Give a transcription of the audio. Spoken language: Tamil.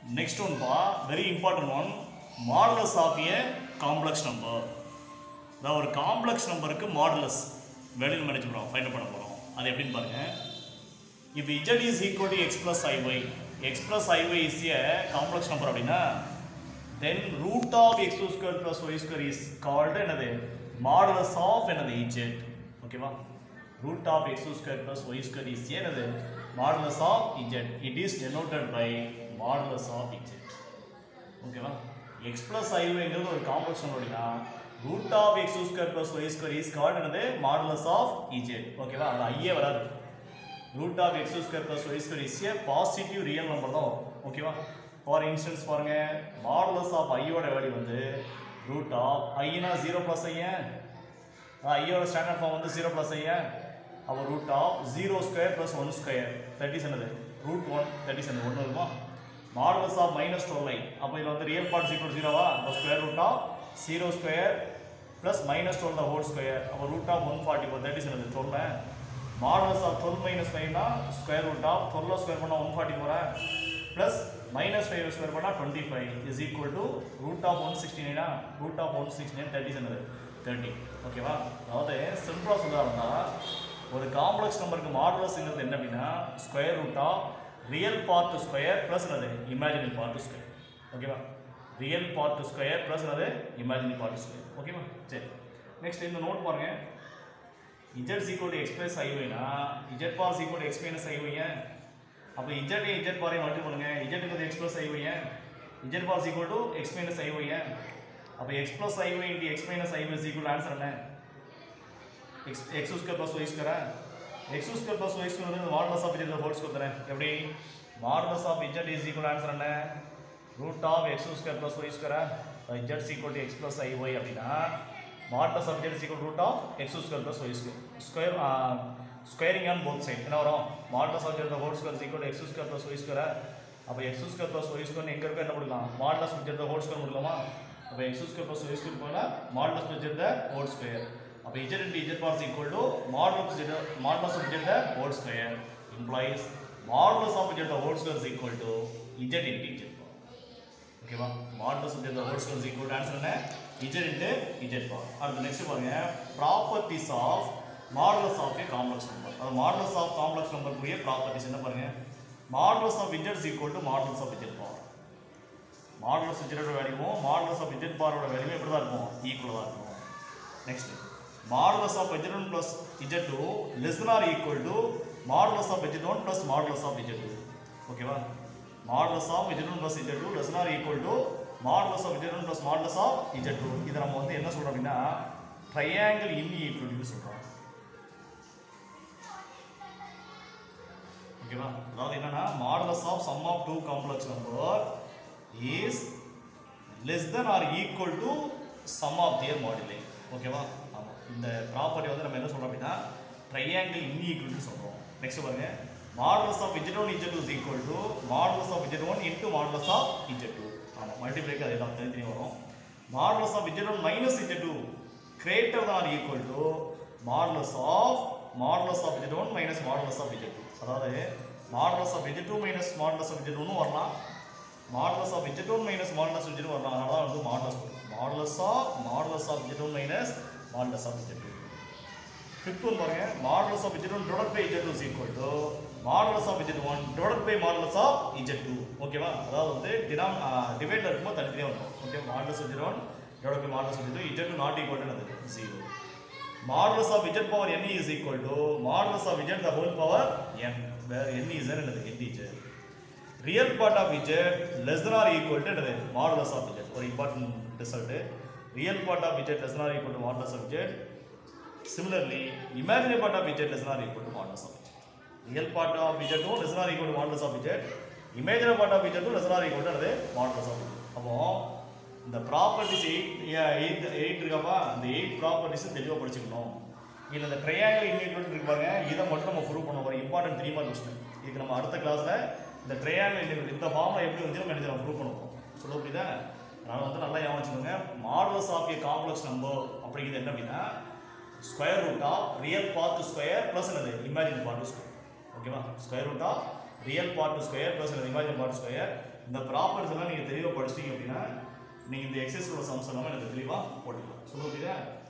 நெக்ஸ்ட் ஒன் பா very important one modulus of a complex number அதாவது ஒரு காம்ப்ளெக்ஸ் நம்பருக்கு மாடலஸ் வெளியில் மேனேஜ் பண்ணுறோம் ஃபைண்ட் பண்ண போகிறோம் அது எப்படின்னு பாருங்க if z is equal to x plus iy x plus iy is a complex number அப்படின்னா then root of x square plus y square is called என்னது modulus of என்னது z ஓகேவா root of x square plus y square is என்னது modulus of z it is denoted by modulus of z ஓகேவா எக்ஸ் ப்ளஸ் ஐங்கிறது ஒரு காம்ப்ளெக்ஸ் நம்பர் அப்படின்னா root of x square plus y square is called என்னது மாடுலஸ் ஆஃப் இஜெட் ஓகேவா அது ஐயே வராது root of x square plus y square is a positive real number தான் வரும் ஓகேவா ஃபார் இன்ஸ்டன்ஸ் பாருங்க மாடுலஸ் ஆஃப் ஐயோட வேல்யூ வந்து ரூட் ஆஃப் ஐனா ஜீரோ ப்ளஸ் ஐயன் ஐயோட ஸ்டாண்டர்ட் ஃபார்ம் வந்து ஜீரோ ப்ளஸ் ஐயன் அப்போ root of zero square plus one square thirty என்னது ரூட் ஒன் தேர்ட்டி செவன் ஒன்று வருமா modulus of minus twelve i அப்போ இதில் வந்து ரியல் பார்ட் ஈக்குவல் ஜீரோவா அப்போ square root of zero square plus minus twelve the whole square அப்போ root of one forty four thirty seven twelve modulus of twelve minus ஃபைவ்னா square root of twelve square பண்ணால் ஒன் ஃபார்ட்டி ஃபோரா ப்ளஸ் மைனஸ் ஃபைவ் ஸ்கொயர் பண்ணால் twenty five is equal to root of one sixty நைனா root of one sixty nine thirty seven thirty ஓகேவா அதாவது சிம்பிளாக சொல்லுறாருன்னா ஒரு காம்ப்ளெக்ஸ் நம்பருக்கு மாடுலஸ்ங்கிறது என்ன அப்படின்னா square root of real part square plus என்னது இமேஜினரி பார்ட் ஸ்கொயர் ஓகேவா ரியல் பார்ட் ஸ்கொயர் ப்ளஸ் என்னது இமேஜினரி பார்ட் ஸ்கொயர் ஓகேவா சரி நெக்ஸ்ட் இந்த நோட் பாருங்க இஜெட் ஈக்குவல் டு எக்ஸ்பிரஸ் ஐஒய்னா z bar equal to x minus ஐஒய்ய அப்போ இஜெட் இஜெட் பாரையும் மல்டி பண்ணுங்க இஜெட்டுக்கு எக்ஸ் ப்ளஸ் ஐஒய்ய z bar equal to x minus ஐஒய்ய அப்போ x plus i y into x minus i y equal answer என்ன X x square plus y ஸ்கொயரா x square plus y square வந்து modulus of z whole square தானே எப்படி modulus of z is equal answer என்ன root of x square plus y ஸ்கொயரா z equal to x plus i y அப்படின்னா modulus of z equal root of x square plus y square square squaring on both side என்ன வரும் modulus of z whole square equal x square plus y ஸ்கொயரா அப்போ x square plus y square எங்கே இருக்கோ என்ன கொடுக்கலாம் modulus of z whole square கொடுக்கலாமா அப்போ x square plus y square போனால் modulus of z whole square அப்போ z into z bar is equal to modulus of z modulus of z the whole square implies modulus of z the whole square is equal to z into z bar ஓகேவா modulus of z the whole square is equal to answer என்ன z into z bar அடுத்து நெக்ஸ்ட் பாருங்க properties of modulus of a complex number அது modulus of complex number குரிய properties என்ன பாருங்க modulus of z is equal to modulus of z bar modulus of z ஓட வேல்யூவும் modulus of z bar ஓட வேல்யூவும் எப்படி தான் இருக்கும் ஈக்குவலாக தான் இருக்கும் next modulus of z1 plus z2 less than or equal to modulus of z1 plus modulus of z2 ஓகேவா modulus of z1 plus z2 less than or equal to modulus of z1 plus modulus of z2 இதை நம்ம வந்து என்ன சொல்றோம் அப்படின்னா ட்ரையாங்கிள் இன்இக்வலிட்டி சொல்றோம் ஓகேவா அதாவது என்னன்னா modulus of sum of two complex number is less than or equal to sum of their moduli ஓகேவா ஆமாம் இந்த ப்ராப்பர்ட்டி வந்து நம்ம என்ன சொல்றோம் அப்படின்னா ட்ரையாங்கிள் இன்இக்வலிட்டி சொல்றோம் நெக்ஸ்ட் பாருங்க modulus of z one z two is equal to modulus of z one into modulus of z two ஆமாம் மல்டிப்ளைக்கு அதே தான் தனித்தனி வரும் modulus of z one minus z two greater தான் equal to modulus of modulus of z one minus modulus of z two அதாவது modulus of z two minus modulus of z ஒன்னும் வரலாம் modulus of z one minus modulus of z வரலாம் அதனால தான் வந்து modulus modulus of modulus of z one minus modulus of z two fifth one பாருங்க modulus of z one divide by z two is equal to modulus of z one divide by modulus of z two ஓகேவா அதாவது வந்து டினாம் டிவைட்ல இருக்கும்போது தனித்தனியாக வரும் okay modulus of z one divide by modulus of z two z two not equal to zero modulus of z power n is equal to modulus of z the whole power n where n is என்னது n z real part of z less than or equal to என்னது மாடலஸ் ஆஃப் இஜெட் ஒரு important result real part of z less than or equal to modulus of z Similarly, imaginary part of z less than or equal to modulus of z. Real part of z2 less than or equal to modulus of z. Imaginary part of z2 less than or equal to என்னது modulus of z. அப்போ இந்த ப்ராப்பர்ட்டிஸ் எயிட் எயிட் எயிட் இருக்கப்பா அந்த எயிட் ப்ராப்பர்ட்டிஸ் தெளிவாக படிச்சுக்கணும் இதில் இந்த ட்ரையாங்கிள் இன்இக்வல் இருக்கு பாருங்க இதை மட்டும் நம்ம ப்ரூவ் பண்ண போகிறோம் இம்பார்ட்டன்ட் த்ரீ மார்க் கொஸ்டின் இதுக்கு நம்ம அடுத்த கிளாஸில் இந்த ட்ரையாங்கிள் இன்இக்வல் இந்த ஃபார்மில் எப்படி வந்து நம்ம என்ன ப்ரூவ் பண்ணுவோம் சொல்ல புரியுதா அதனால் வந்து நல்லா ஞாபகம் வச்சுக்கோங்க modulus of a complex number அப்படிங்கிறது என்ன அப்படின்னா square root of real part square plus என்னது இமேஜின் பார்ட் ஸ்கொயர் ஓகேவா square root of real part square plus imagine part square இந்த ப்ராப்பர்ட்டிஸ் எல்லாம் நீங்கள் தெளிவாக படிச்சிட்டீங்க அப்படின்னா நீங்கள் இந்த எக்ஸசைஸோட சம்ஸ் எல்லாமே எனக்கு தெளிவாக போட்டுக்கலாம் சொல்ல முடியுதா